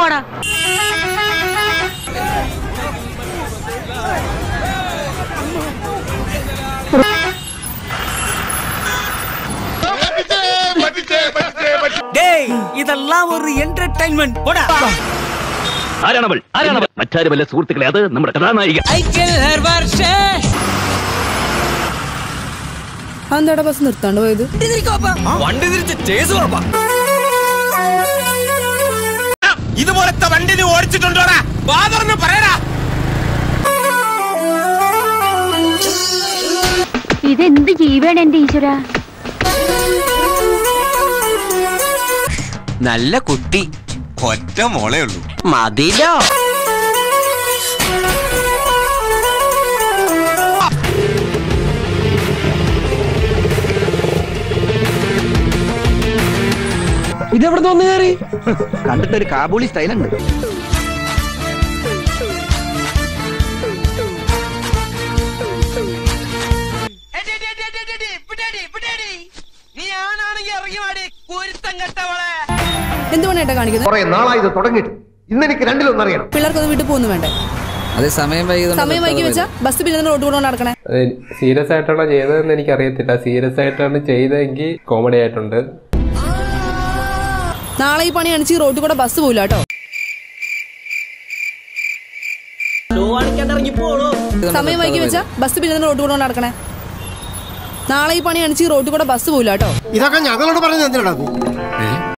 പോടാ டேய் இதெல்லாம் ஒரு என்டர்டைன்மெண்ட் போடா ആരാണവൾ ആരാണവൾ മറ്റാരുമല്ല സുഹൃത്തുക്കളെ അത് നമ്മുടെ കഥാനായിക ഐ കിൽ ഹർ വർഷേ അതെന്താടാ ബസ് നിർത്താണ്ട് പോയത് വണ്ടി തിരിച്ച് ചേസ് ഉറപ്പാ ഇതുപോലത്തെ വണ്ടി നീ ഓടിച്ചിട്ടുണ്ടോടാ ഫാദറിന് പറയടാ ഇതെന്ത് ജീവാണ് എന്റെ ഈശ്വര നല്ല കുട്ടി ഒറ്റ മോളേ ഉള്ളൂ മതിലോ ഇതെവിടെ നിന്ന് കയറി കണ്ടിട്ടൊരു കാബൂളി സ്റ്റൈലുണ്ട് നീ ആണാണെങ്കിൽ ഇറങ്ങി വാടി കുരുത്തം കെട്ടവളെ എന്തുകൊണ്ടാ ഏട്ടാ കാണിക്കുന്നത് കുറെ നാളായി ഇത് തുടങ്ങിയിട്ട് ഇന്ന് എനിക്ക് രണ്ടിലൊന്നറിയണം പിള്ളേർക്കൊന്നും വീട്ടിൽ പോകുന്നു വേണ്ടേ അത് സമയം വൈകുന്നുണ്ട് സമയം വൈകി വെച്ചാ ബസ് പിന്നെ റോഡ് കൂടെ നടക്കണേ സീരിയസ് ആയിട്ടാണോ ചെയ്തതെന്ന് എനിക്ക് അറിയത്തില്ല സീരിയസ് ആയിട്ടാണ് ചെയ്തതെങ്കിൽ കോമഡി ആയിട്ടുണ്ട് നാളെ ഈ പണി കാണിച്ച് ഈ റോഡിൽ കൂടെ ബസ് പോയില്ല കേട്ടോ സമയം വൈകി വെച്ചാ ബസ് പിന്നെ റോഡ് കൂടെ നടക്കണേ നാളെ ഈ പണി കാണിച്ച് ഈ റോഡിൽ കൂടെ ബസ് പോയില്ല കേട്ടോ ഇതൊക്കെ ഞങ്ങളോട് പറഞ്ഞ എന്തിനാ